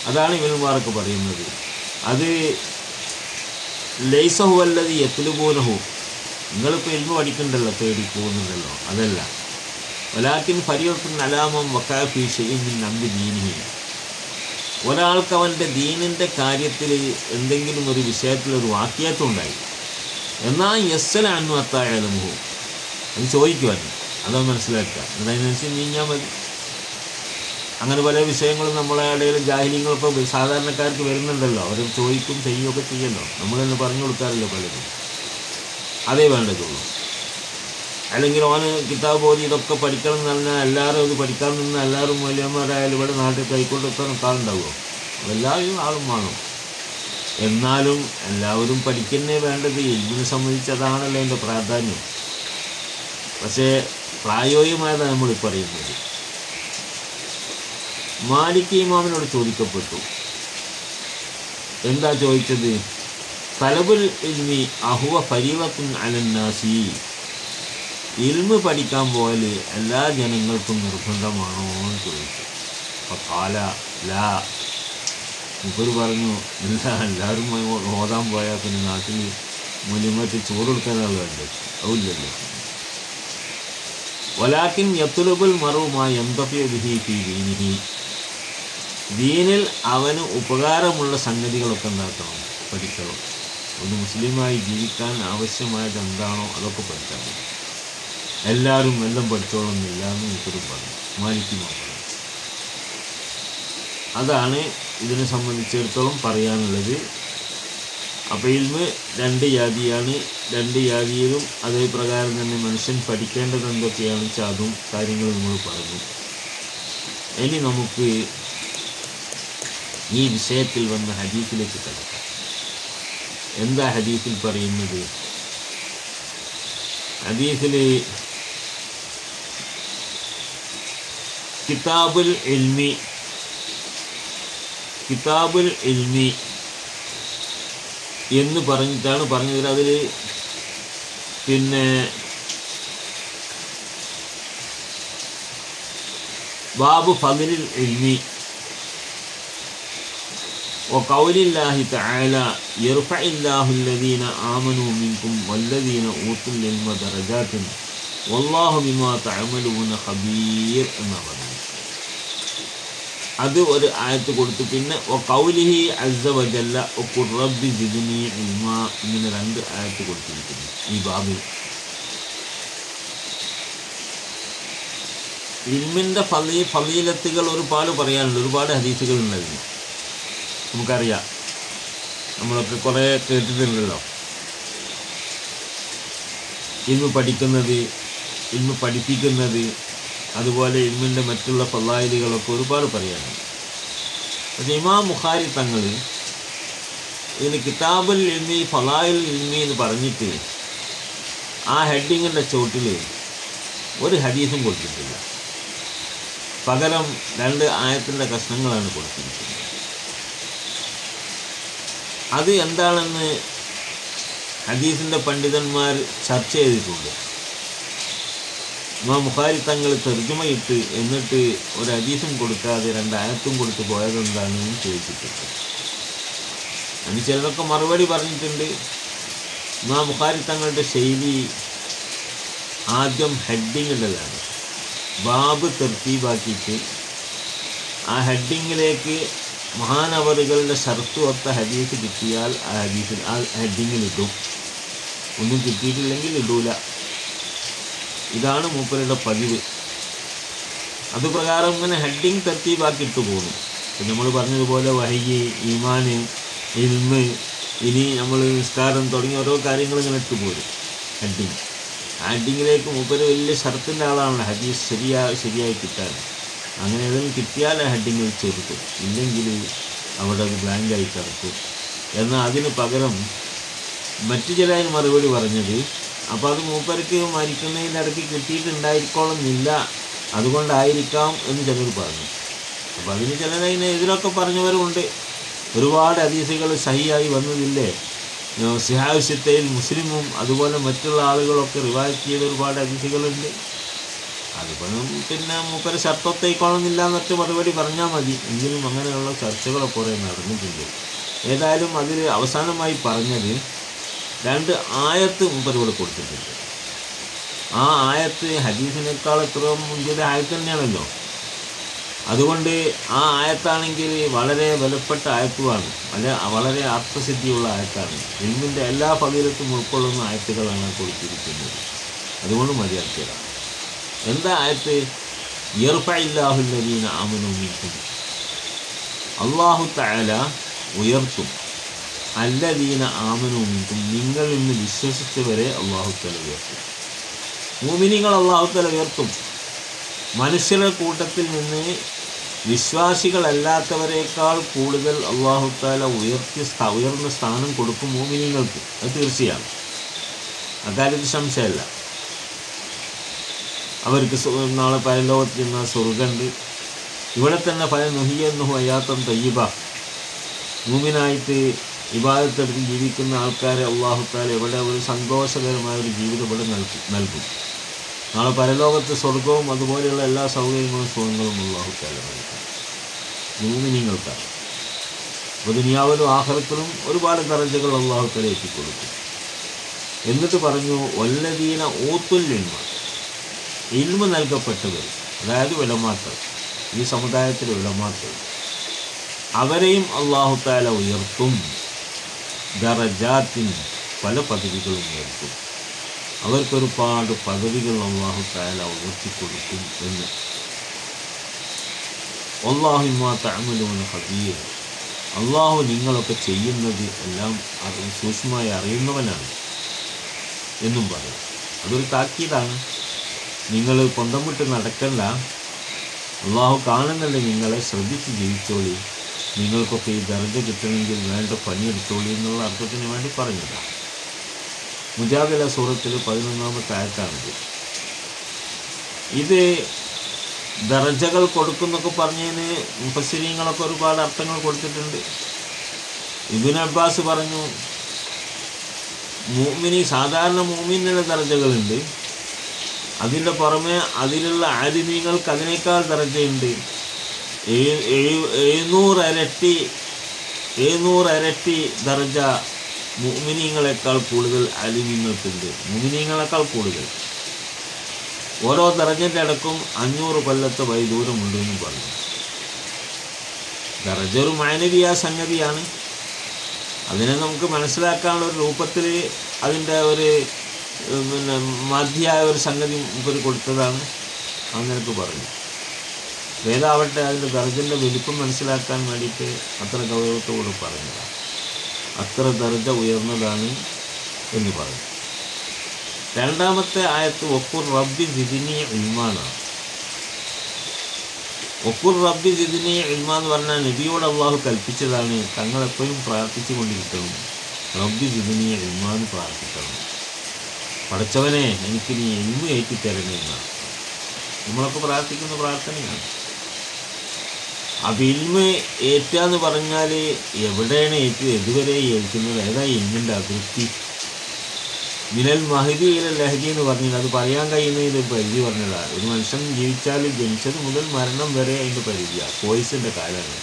അതാണ് ഇവന്മാരൊക്കെ പറയുന്നത് അത് ലൈസഹുവല്ലത് എത്തുലുപോലഹു നിങ്ങളിപ്പോൾ ഇൽമ പഠിക്കണ്ടല്ലോ തേടി പോകുന്നുണ്ടല്ലോ അതല്ല വലാക്കിൻ ഫരിയത്തുൻ അലാമം വക്കാഫി ഷെയ്മിൻ നമ്പി ദീനിഹി ഒരാൾക്ക് അവൻ്റെ ദീനിൻ്റെ കാര്യത്തിൽ എന്തെങ്കിലും ഒരു വിഷയത്തിൽ ഒരു വാക്യാത്വം ഉണ്ടായി എന്നാൽ യസ്സലാന്നു അത്തായാലമുഹു അത് ചോദിക്കുവാൻ അത് മനസ്സിലാക്കുക എന്നിട്ട് അതിനനുസരിച്ച് നീങ്ങാൻ മതി അങ്ങനെ പല വിഷയങ്ങളും നമ്മളെ ഇടയിൽ ജാഹിലിങ്ങളൊക്കെ സാധാരണക്കാർക്ക് വരുന്നുണ്ടല്ലോ അവർ ചോദിക്കും ചെയ്യുകയൊക്കെ ചെയ്യല്ലോ നമ്മൾ തന്നെ പറഞ്ഞു കൊടുക്കാറില്ല പലരും അതേ വേണ്ടതുള്ളൂ അല്ലെങ്കിൽ ഓന് കിതാബ് ഓതി ഇതൊക്കെ പഠിക്കണം എന്ന് പറഞ്ഞാൽ എല്ലാവരും ഇത് പഠിക്കാൻ നിന്ന് എല്ലാവരും മൂല്യന്മാരായാലും ഇവിടെ നാട്ടിൽ കൈക്കൊണ്ടെത്താൻ ആളുണ്ടാവുമോ എല്ലാവരും ആളും വേണം എന്നാലും എല്ലാവരും പഠിക്കുന്നേ വേണ്ടത് ഇതിനെ സംബന്ധിച്ച് അതാണല്ലോ എൻ്റെ പ്രാധാന്യം പക്ഷേ പ്രായോഗികമായതാണ് നമ്മൾ പറയുന്നത് മാലിക് ഇമാമിനോട് ചോദിക്കപ്പെട്ടു എന്താ ചോദിച്ചത് തലബുൽ ഇൽമി അഹുവ ഫരീവത്തുൻ അലന്നാസി ഇൽമ് പഠിക്കാൻ പോയാൽ എല്ലാ ജനങ്ങൾക്കും നിർബന്ധമാണോ എന്ന് ചോദിച്ചു അപ്പോൾ കാല ലാ മുപ്പര് പറഞ്ഞു ഇല്ല എല്ലാവരും ഓതാൻ പോയാൽ പിന്നെ നാട്ടിൽ മൂല്യമായിട്ട് ചോറ് കൊടുക്കാനുള്ള വേണ്ടത് അതില്ലല്ലോ വലാക്കിൻ യത്തുലബുൽ മറുമായി എന്തഫിയ വിഹി ഫി ദീനിഹി ദീനിൽ അവന് ഉപകാരമുള്ള സംഗതികളൊക്കെ എന്താക്കണം പഠിക്കണം ഒരു മുസ്ലിമായി ജീവിക്കാൻ ആവശ്യമായത് എന്താണോ അതൊക്കെ പഠിച്ചാൽ മതി എല്ലാവരും എല്ലാം പഠിച്ചോളുന്നില്ല എന്ന് എനിക്കൊരു പറഞ്ഞു മാലിക്കുമോ അതാണ് ഇതിനെ സംബന്ധിച്ചിടത്തോളം പറയാനുള്ളത് അപ്പോൾ ഇൽമ് രണ്ട് ജാതിയാണ് രണ്ട് ജാതിയിലും അതേ പ്രകാരം തന്നെ മനുഷ്യൻ പഠിക്കേണ്ടത് എന്തൊക്കെയാണെന്ന് വെച്ചാൽ അതും കാര്യങ്ങൾ നമ്മൾ പറഞ്ഞു ഇനി നമുക്ക് ഈ വിഷയത്തിൽ വന്ന ഹദീസിലേക്ക് കിടക്കാം എന്താ ഹദീസിൽ പറയുന്നത് ഹദീസിൽ കിതാബുൽ ഇൽമി കിതാബുൽ ഇൽമി എന്ന് പറഞ്ഞിട്ടാണ് പറഞ്ഞത് അതിൽ പിന്നെ ബാബു ഫതിലിൽ ഇൽമി وقول الله تعالى يرفع الله الذين آمنوا منكم والذين أوتوا العلم درجات والله بما تعملون خبير എന്നാ പറഞ്ഞത് അത് ഒരു ആയത്ത് കൊടുത്തു പിന്നെ കൗലിഹി അസ്സ വജല്ല റബ്ബി ജിദ്നി ഇൽമ ഇങ്ങനെ രണ്ട് ആയത്ത് കൊടുത്തിരിക്കുന്നു ഈ ബാബിൽ ഇൽമിൻ്റെ ഫലീ ഫലീലത്തുകൾ ഒരുപാട് പറയാനുണ്ട് ഒരുപാട് ഹദീസുകൾ ഉണ്ടായിരുന്നു നമുക്കറിയാം നമ്മളൊക്കെ കുറേ കേട്ടിട്ടുണ്ടല്ലോ ഇൽമ പഠിക്കുന്നത് ഇൽമ പഠിപ്പിക്കുന്നത് അതുപോലെ ഇൽമിൻ്റെ മറ്റുള്ള ഫലായിലുകളൊക്കെ ഒരുപാട് പറയാനുണ്ട് പക്ഷേ ഇമാം മുഖാരി തങ്ങൾ ഇതിന് കിതാബുൽ ഇൽമി ഫലായിൽ ഇൽമി എന്ന് പറഞ്ഞിട്ട് ആ ഹെഡിങ്ങിൻ്റെ ചോട്ടിൽ ഒരു ഹദീസും കൊടുത്തിട്ടില്ല പകരം രണ്ട് ആയത്തിൻ്റെ കഷ്ണങ്ങളാണ് കൊടുത്തിരിക്കുന്നത് അത് എന്താണെന്ന് ഹദീസിൻ്റെ പണ്ഡിതന്മാർ ചർച്ച ചെയ്തിട്ടുണ്ട് ഇമാം ബുഖാരി തങ്ങൾ തെർജുമയിട്ട് എന്നിട്ട് ഒരു ഹദീസും കൊടുക്കാതെ രണ്ട് ആയത്തും കൊടുത്ത് പോയതെന്താണെന്ന് ചോദിച്ചിട്ടുണ്ട് അതിന് ചിലരൊക്കെ മറുപടി പറഞ്ഞിട്ടുണ്ട് ഇമാം ബുഖാരി തങ്ങളുടെ ശൈലി ആദ്യം ഹെഡിങ്ങുള്ളതാണ് ബാബ് തെർത്തീബാക്കിയിട്ട് ആ ഹെഡിങ്ങിലേക്ക് മഹാനവറുകളുടെ ഷർത്ത് ഒത്ത ഹദീസ് കിട്ടിയാൽ ആ ഹദീസിൽ ആ ഹെഡിങ്ങിൽ ഇടും ഒന്നും കിട്ടിയിട്ടില്ലെങ്കിൽ ഇടൂല ഇതാണ് മൂപ്പരുടെ പതിവ് അതുപ്രകാരം ഇങ്ങനെ ഹെഡിങ് തർത്തീബാക്കി ഇട്ട് പോകുന്നു ഇപ്പം നമ്മൾ പറഞ്ഞതുപോലെ വഹയ്യ് ഈമാന് ഇൽമ് ഇനി നമ്മൾ നിസ്കാരം തുടങ്ങിയ ഓരോ കാര്യങ്ങൾ ഇങ്ങനെ ഇട്ട് പോരും ഹെഡിങ് ആ ഹെഡിങ്ങിലേക്ക് മൂപ്പര് വലിയ ഷർത്തിൻ്റെ ആളാണല്ലോ ഹദീസ് ശരിയാ ശരിയായി കിട്ടാൻ അങ്ങനെ ഏതെങ്കിലും കിട്ടിയാൽ ആ ഹെഡിങ്ങിൽ ചേർക്കും ഇല്ലെങ്കിൽ അവിടെ അത് ബ്ലാങ്കായി കിടക്കും എന്നാൽ അതിന് പകരം മറ്റു ചില മറുപടി പറഞ്ഞത് അപ്പോൾ അത് മൂപ്പർക്ക് മരിക്കുന്നതിൻ്റെ ഇടയ്ക്ക് കിട്ടിയിട്ടുണ്ടായിരിക്കോളുന്നില്ല അതുകൊണ്ടായിരിക്കാം എന്ന് ചിലർ പറഞ്ഞു അപ്പോൾ അതിന് ചിലരതിന് എതിരൊക്കെ പറഞ്ഞവരുമുണ്ട് ഒരുപാട് ഹദീസുകൾ സഹിയായി വന്നതില്ലേ സിഹാവിശ്യത്തയിൽ മുസ്ലിമും അതുപോലെ മറ്റുള്ള ആളുകളൊക്കെ റിവായത്ത് ചെയ്ത ഒരുപാട് ഹദീസുകളുണ്ട് അതിപ്പോൾ പിന്നെ മൂപ്പര് ഷർട്ടത്തേക്കോളന്നില്ല എന്നൊക്കെ മറുപടി പറഞ്ഞാൽ മതി എങ്കിലും അങ്ങനെയുള്ള ചർച്ചകളൊക്കെ കുറേ നടന്നിട്ടുണ്ട് ഏതായാലും അതിൽ അവസാനമായി പറഞ്ഞത് രണ്ട് ആയത്ത് മൂപ്പരോട് കൊടുത്തിട്ടുണ്ട് ആ ആയത്ത് ഹദീസിനേക്കാൾ എത്രയോ മുന്തിയ ആയത്ത് തന്നെയാണല്ലോ അതുകൊണ്ട് ആ ആയത്താണെങ്കിൽ വളരെ വിലപ്പെട്ട ആയത്തുമാണ് വളരെ വളരെ അർത്ഥസിദ്ധിയുള്ള ആയത്താണ് ഇൽമിൻ്റെ എല്ലാ ഫലീലത്തും ഉൾക്കൊള്ളുന്ന ആയത്തുകളാണ് കൊടുത്തിരിക്കുന്നത് അതുകൊണ്ട് മതിയാക്കിയതാണ് എന്താ ആയത്ത് യർഫയില്ലാഹുല്ലദീന ആമനു മീക്കും അള്ളാഹു തആല ഉയർത്തും അല്ലദീന ആമനു മീക്കും നിങ്ങളിൽ നിന്ന് വിശ്വസിച്ചവരെ അള്ളാഹു തല ഉയർത്തും മൂമിനിങ്ങൾ അള്ളാഹു തല ഉയർത്തും മനുഷ്യരുടെ കൂട്ടത്തിൽ നിന്ന് വിശ്വാസികളല്ലാത്തവരെക്കാൾ കൂടുതൽ അള്ളാഹു താല ഉയർത്തി സ്ഥാ- ഉയർന്ന സ്ഥാനം കൊടുക്കും മൂമിനിങ്ങൾക്ക് അത് തീർച്ചയാണ് അക്കാര്യത്തിൽ സംശയമല്ല അവർക്ക് സു- നാളെ പരലോകത്ത് ചെന്ന സ്വർഗമുണ്ട് ഇവിടെ തന്നെ പല നുഹിയെന്നു അയാത്തം തയ്യബ മൂമിനായിട്ട് ഇബാദത്തെടുത്ത് ജീവിക്കുന്ന ആൾക്കാരെ അള്ളാഹു താല ഇവിടെ ഒരു സന്തോഷകരമായ ഒരു ജീവിതം ഇവിടെ നൽകും നൽകും നാളെ പരലോകത്ത് സ്വർഗവും അതുപോലെയുള്ള എല്ലാ സൗകര്യങ്ങളും സുഖങ്ങളും അള്ളാഹു താല നൽകും മൂമിനിങ്ങൾക്കാണ് അപ്പോൾ ദുനിയാവിലും ആഹ്റത്തിലും ഒരുപാട് ദറജകൾ അള്ളാഹു താല എത്തിക്കൊടുക്കും എന്നിട്ട് പറഞ്ഞു വല്ലതീന ഊത്തുൽ ഇൽമ ഇൽമ നൽകപ്പെട്ടവർ അതായത് വിലമാത്തർ ഈ സമുദായത്തിലെ വിലമാത്തർ അവരെയും അള്ളാഹു താല ഉയർത്തും ദറജാത്തിൻ പല പദവികളും ഉയർത്തും അവർക്കൊരുപാട് പദവികൾ അള്ളാഹു താല ഉയർത്തിക്കൊടുക്കും എന്ന് അള്ളാഹുമാ തഅമലൂന ഖബീർ അള്ളാഹു നിങ്ങളൊക്കെ ചെയ്യുന്നത് എല്ലാം അറി സൂക്ഷ്മമായി അറിയുന്നവനാണ് എന്നും പറയും അതൊരു താക്കീതാണ് നിങ്ങൾ കൊണ്ടം വിട്ട് നടക്കണ്ട അള്ളാഹു കാണുന്നുണ്ട് നിങ്ങളെ ശ്രദ്ധിച്ച് ജീവിച്ചോളി നിങ്ങൾക്കൊക്കെ ഈ ദർജ കിട്ടണമെങ്കിൽ വേണ്ട പണിയെടുത്തോളി എന്നുള്ള അർത്ഥത്തിന് വേണ്ടി പറഞ്ഞതാണ് മുജാദില സൂറത്തിൽ പതിനൊന്നാമത്തെ ആയത്താണിത് ഇത് ദർജകൾ കൊടുക്കുന്നൊക്കെ പറഞ്ഞതിന് മുഫസ്സിരീങ്ങളൊക്കെ ഒരുപാട് അർത്ഥങ്ങൾ കൊടുത്തിട്ടുണ്ട് ഇബിൻ അബ്ബാസ് പറഞ്ഞു മൂമിനി സാധാരണ മൂമിനുള്ള ദർജകളുണ്ട് അതിൻ്റെ പുറമെ അതിലുള്ള ആലിമീങ്ങൾക്ക് അതിനേക്കാൾ ദർജയുണ്ട് ഏ- ഏഴ്- എഴുന്നൂറ് ഇരട്ടി എഴുന്നൂറ് ഇരട്ടി ദർജ മുമിനീങ്ങളെക്കാൾ കൂടുതൽ അലിമീങ്ങൾക്കുണ്ട് മുമിനീങ്ങളെക്കാൾ കൂടുതൽ ഓരോ ദർജൻ്റെ അടക്കം അഞ്ഞൂറ് കൊല്ലത്തെ വൈദൂരമുണ്ട് എന്ന് പറഞ്ഞു ദർജ ഒരു മാനവീയ സംഗതിയാണ് അതിനെ നമുക്ക് മനസ്സിലാക്കാനുള്ള ഒരു രൂപത്തിൽ അതിൻ്റെ ഒരു ഏഹ്, പിന്നെ മധ്യയായ ഒരു സംഗതി മുമ്പിൽ കൊടുത്തതാണ് അങ്ങനെയൊക്കെ പറഞ്ഞു ഏതാവട്ടെ അതിൻ്റെ ദർജൻ്റെ വലിപ്പം മനസ്സിലാക്കാൻ വേണ്ടിയിട്ട് അത്ര ഗൗരവത്തോട് പറഞ്ഞതാണ് അത്ര ദർജ ഉയർന്നതാണ് എന്ന് പറഞ്ഞു രണ്ടാമത്തെ ആയത്ത് ഒക്കുർ റബ്ബി ജിദിനി ഇൽമാനാണ് ഒക്കുർ റബ്ബി ജിദിനി ഇൽമ എന്ന് പറഞ്ഞാൽ നബിയോട് അള്ളാഹു കൽപ്പിച്ചതാണ് തങ്ങൾ എപ്പോഴും പ്രാർത്ഥിച്ചു കൊണ്ടിരിക്കണം റബ്ബി ജിദിനി ഇൽമ എന്ന് പ്രാർത്ഥിക്കണം പഠിച്ചവനെ എനിക്ക് നീ എൽമ ഏറ്റിത്തരണേ എന്നാണ് നമ്മളൊക്കെ പ്രാർത്ഥിക്കുന്ന പ്രാർത്ഥനയാണ് അപ്പം ഇൽമ ഏറ്റുക എന്ന് പറഞ്ഞാൽ എവിടെയാണ് ഏറ്റു ഇതുവരെ ഏൽക്കുന്നത് ഏതാ ഇൽമിൻ്റെ അതിർത്തി മിനൽ മഹദി ഇല ലഹദി എന്ന് പറഞ്ഞാൽ അത് പറയാൻ കഴിയുന്നതിൻ്റെ ഒരു പരിധി പറഞ്ഞതാണ് ഒരു മനുഷ്യൻ ജീവിച്ചാൽ ജനിച്ചത് മുതൽ മരണം വരെ അതിൻ്റെ പരിധിയാണ് കോഴ്സിൻ്റെ കാലമാണ്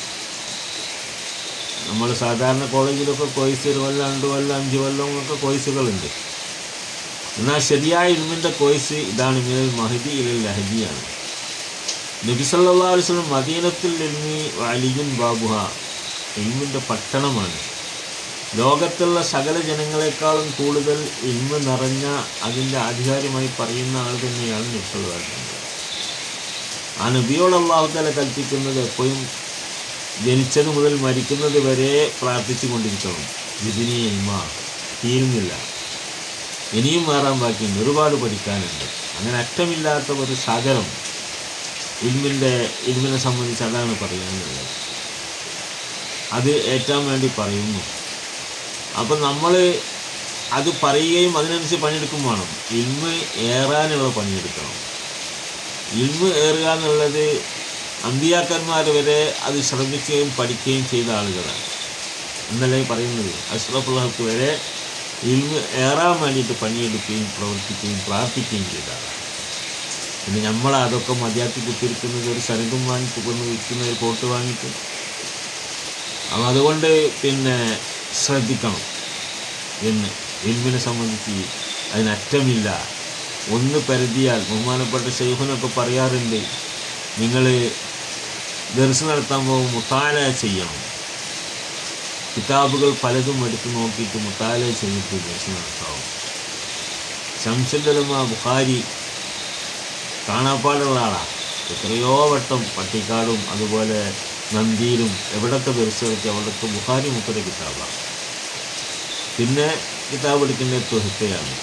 നമ്മൾ സാധാരണ കോളേജിലൊക്കെ കോഴ്സ് ഒരു കൊല്ലം രണ്ട് കൊല്ലം അഞ്ച് കൊല്ലം ഒക്കെ കോഴ്സുകളുണ്ട് എന്നാൽ ശരിയായ ഇൽമിൻ്റെ കോഴ്സ് ഇതാണ് മിനൽ മഹദി ഇല ലഹദിയാണ് നബി സല്ലല്ലാഹു അലൈഹി വസല്ലം മദീനത്തുൽ ഇൽമി അലിയുൻ ബാബുഹ ഇൽമിൻ്റെ പട്ടണമാണ് ലോകത്തുള്ള സകല ജനങ്ങളെക്കാളും കൂടുതൽ ഇൽമ നിറഞ്ഞ അതിൻ്റെ ആധികാരികമായി പറയുന്ന ആൾ തന്നെയാണ് നബി സല്ലല്ലാഹു അലൈഹി വസല്ലം ആ നബിയോട് അള്ളാഹു തല കൽപ്പിക്കുന്നത് എപ്പോഴും ജനിച്ചത് മുതൽ മരിക്കുന്നത് വരെ പ്രാർത്ഥിച്ചു കൊണ്ടിരിക്കണം ഇതിനി ഇൽമ തീരുന്നില്ല ഇനിയും മാറാൻ ബാക്കിയുണ്ട് ഒരുപാട് പഠിക്കാനുണ്ട് അങ്ങനെ അറ്റമില്ലാത്ത ഒരു സാഗരം ഇൽമിൻ്റെ ഇൽമിനെ സംബന്ധിച്ച് അതാണ് പറയാനുള്ളത് അത് ഏറ്റാൻ വേണ്ടി പറയുന്നു അപ്പം നമ്മൾ അത് പറയുകയും അതിനനുസരിച്ച് പണിയെടുക്കും വേണം ഇൽമ് ഏറാനുള്ള പണിയെടുക്കണം ഇൽമ് ഏറുക എന്നുള്ളത് അമ്പിയാക്കന്മാർ വരെ അത് ശ്രമിക്കുകയും പഠിക്കുകയും ചെയ്ത ആളുകളാണ് എന്നല്ലേ പറയുന്നത് അഷ്റഫുള്ളഹക്ക് വരെ ഇൽമ് ഏറാൻ വേണ്ടിയിട്ട് പണിയെടുക്കുകയും പ്രവർത്തിക്കുകയും പ്രാർത്ഥിക്കുകയും ചെയ്ത ആളാണ് പിന്നെ നമ്മൾ അതൊക്കെ മതിയാക്കി കുത്തിരിക്കുന്നത് ഒരു സരകും വാങ്ങിച്ച് കൊണ്ട് വിൽക്കുന്ന ഒരു കോട്ട് വാങ്ങിയിട്ട് അപ്പം അതുകൊണ്ട് പിന്നെ ശ്രദ്ധിക്കണം എന്ന് ഇൽമിനെ സംബന്ധിച്ച് അതിനറ്റമില്ല ഒന്ന് പരിധിയാൽ ബഹുമാനപ്പെട്ട ഷെയ്ഖിനൊക്കെ പറയാറുണ്ട് നിങ്ങൾ ദർശനം നടത്താൻ പോകുമ്പോൾ മുത്താല ചെയ്യണം കിതാബുകൾ പലതും എടുത്ത് നോക്കിയിട്ട് മുത്താല ചെയ്തിട്ട് ദർശനം നടത്താവും ശംസുല്ലമ ബുഖാരി കാണാപ്പാടുള്ള ആളാണ് എത്രയോ വട്ടം പട്ടിക്കാടും അതുപോലെ നന്ദിയിലും എവിടൊക്കെ ദർശനത്തി അവിടൊക്കെ ബുഖാരി മുപ്പത് കിതാബാണ് പിന്നെ കിതാബ് എടുക്കുന്ന തൊഹത്തയാണ്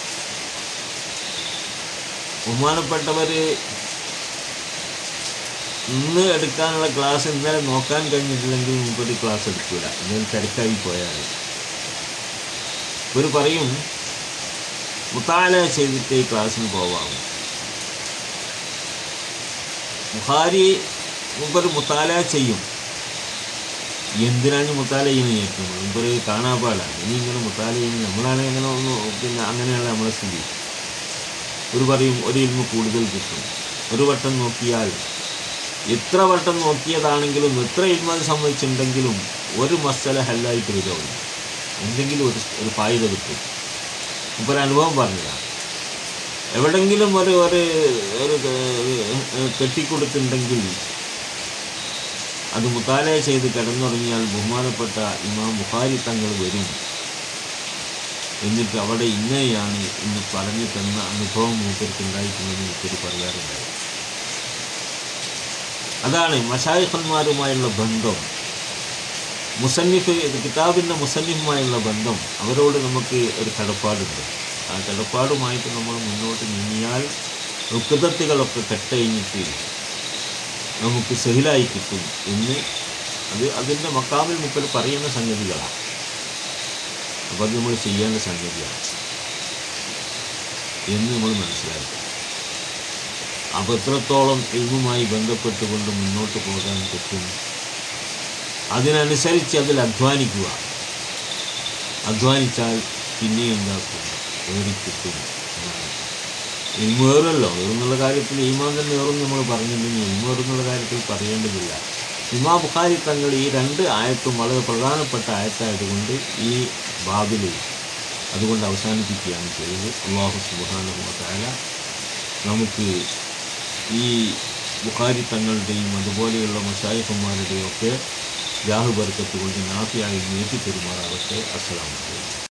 ബഹുമാനപ്പെട്ടവർ ഇന്ന് എടുക്കാനുള്ള ക്ലാസ് ഇന്നലെ നോക്കാൻ കഴിഞ്ഞിട്ടില്ലെങ്കിൽ മുമ്പൊരു ക്ലാസ് എടുക്കില്ല ഇന്നലെ തിരക്കായി പോയാൽ ഒരു പറയും മുത്താല ചെയ്തിട്ട് ഈ ക്ലാസ്സിന് പോവാം ബുഹാരി മുമ്പൊരു മുത്താല ചെയ്യും എന്തിനാണ് മുത്താല ചെയ്യുന്നത് ചോദിക്കും മുമ്പൊരു കാണാപ്പാടാണ് ഇനി ഇങ്ങനെ മുത്താല ചെയ്യുന്നത് നമ്മളാണ് എങ്ങനെ ഒന്ന് പിന്നെ അങ്ങനെയാണ് നമ്മളെ സ്ഥിതി ഒരു പറയും ഒരു ഇൽമ കൂടുതൽ കിട്ടും ഒരു വട്ടം നോക്കിയാൽ എത്ര വട്ടം നോക്കിയതാണെങ്കിലും എത്ര ഇൽമത് സംഭവിച്ചിട്ടുണ്ടെങ്കിലും ഒരു മസല ഹല്ലായിട്ട് വരികയുള്ളൂ എന്തെങ്കിലും ഒരു ഒരു ഫായുത കിട്ടും ഇപ്പോൾ ഒരു അനുഭവം പറഞ്ഞതാണ് എവിടെങ്കിലും ഒരു ഒരു ഒരു കെട്ടിക്കൊടുത്തിട്ടുണ്ടെങ്കിൽ അത് മുത്താലയ ചെയ്ത് കിടന്നുറങ്ങിയാൽ ബഹുമാനപ്പെട്ട ഇമാം ബുഖാരി തങ്ങൾ വരും എന്നിട്ട് അവിടെ ഇന്നയാണ് ഇന്ന് പറഞ്ഞു തന്ന അനുഭവം മൂപ്പർക്ക് ഉണ്ടായിട്ടുണ്ടെന്ന് മൂപ്പര് പറയാറുണ്ടായി അതാണ് മഷായിഖന്മാരുമായുള്ള ബന്ധം മുസന്നിഫ് കിതാബിൻ്റെ മുസന്നിഫുമായുള്ള ബന്ധം അവരോട് നമുക്ക് ഒരു കടപ്പാടുണ്ട് ആ കടപ്പാടുമായിട്ട് നമ്മൾ മുന്നോട്ട് നീങ്ങിയാൽ റുക്കുതത്തുകളൊക്കെ കെട്ടഴിഞ്ഞിട്ട് നമുക്ക് സഹിലായി കിട്ടും എന്ന് അത് അതിൻ്റെ മക്കാമിൽ മുക്കൽ പറയുന്ന സംഗതികളാണ് അപ്പോൾ അത് നമ്മൾ ചെയ്യേണ്ട സംഗതിയാണ് എന്ന് നമ്മൾ മനസ്സിലാക്കി അപ്പോൾ എത്രത്തോളം ഇൽമുമായി ബന്ധപ്പെട്ടുകൊണ്ട് മുന്നോട്ട് പോകാൻ പറ്റും അതിനനുസരിച്ച് അതിൽ അധ്വാനിക്കുക അധ്വാനിച്ചാൽ പിന്നെ എന്താക്കും ഏറിക്കിട്ടും ഇൽമേറല്ലോ ഏറുന്നുള്ള കാര്യത്തിൽ ഈമാൻ തന്നെ ഏറും നമ്മൾ പറഞ്ഞിട്ടുണ്ടെങ്കിൽ ഇൽമേറുന്നുള്ള കാര്യത്തിൽ പറയേണ്ടതില്ല ഇമാ ബുഖാരി തങ്ങൾ ഈ രണ്ട് ആയത്തും വളരെ പ്രധാനപ്പെട്ട ആയത്തായതുകൊണ്ട് ഈ ബാബിൽ അതുകൊണ്ട് അവസാനിപ്പിക്കുകയാണ് ചെയ്തത് അള്ളാഹു സുബാനുഭവത്തായ നമുക്ക് ഈ ബുഖാരി തങ്ങളുടെയും അതുപോലെയുള്ള മഷായിഹന്മാരുടെയും ഒക്കെ ജാഹു ബർക്കത്ത് കൊണ്ട് നാഫിയായി നീട്ടി പെരുമാറാവട്ടെ അസ്സലാമലൈക്കും